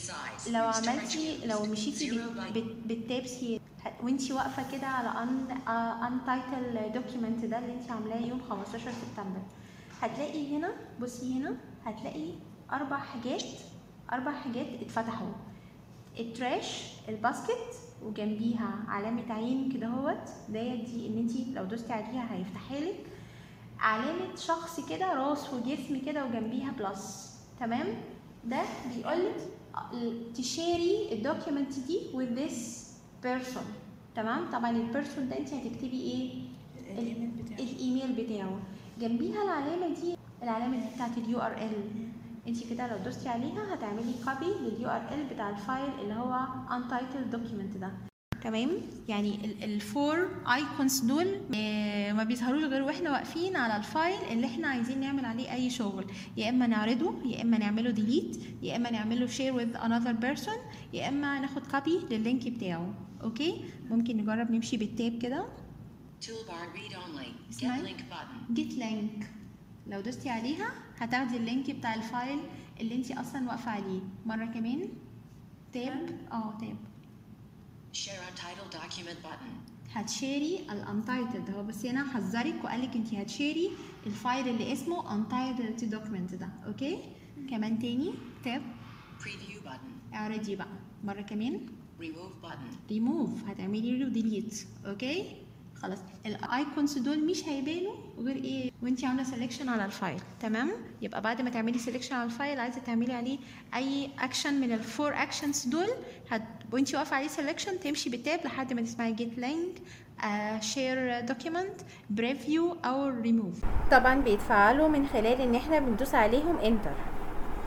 size. لو Storage عملتي cubes. لو مشيتي Zero بال- byte. بال- بالتابس هي وانتي واقفه كده على ان انتايتل دوكيمنت ده اللي انتي عاملاه يوم 15 سبتمبر هتلاقي هنا بصي هنا هتلاقي اربع حاجات اربع حاجات اتفتحوا التراش الباسكت وجنبيها علامة عين كده اهوت ديت دي ان انتي لو دوستي عليها هيفتحها لك علامة شخص كده راس وجسم كده وجنبيها بلس تمام ده بيقولك تشاري الدوكيمنت دي with this person تمام طبعا البيرسون ده انت هتكتبي ايه الايميل بتاعه الايميل بتاعه جنبيها العلامه دي العلامه دي بتاعت اليو ار ال انت كده لو دوستي عليها هتعملي كوبي لليو ار ال بتاع الفايل اللي هو untitled document ده تمام يعني الفور ايكونز دول آه، ما بيظهروش غير واحنا واقفين على الفايل اللي احنا عايزين نعمل عليه اي شغل يا اما نعرضه يا اما نعمله ديليت يا اما نعمله شير with another person يا اما ناخد كوبي لللينك بتاعه اوكي ممكن نجرب نمشي بالتاب كده Toolbar read only. Get اسمعي. link button. جيت لينك لو دوستي عليها هتاخدي اللينك بتاع الفايل اللي انت اصلا واقفه عليه مره كمان تاب اه تاب Share untitled document button. هتشيري الانتايتلد هو بس هنا حذرك وقالك انت هتشيري الفايل اللي اسمه untitled document ده اوكي كمان تاني تاب Preview button. اعرضي بقى مره كمان Remove button. ريموف هتعملي له ديليت اوكي خلاص الايكونز دول مش هيبانوا غير ايه وانت عامله سيلكشن على الفايل تمام يبقى بعد ما تعملي سيلكشن على الفايل عايزه تعملي عليه اي اكشن من الفور اكشنز دول هت... وانت واقفه عليه سيلكشن تمشي بالتاب لحد ما تسمعي جيت لينك شير دوكيمنت بريفيو او ريموف طبعا بيتفعلوا من خلال ان احنا بندوس عليهم انتر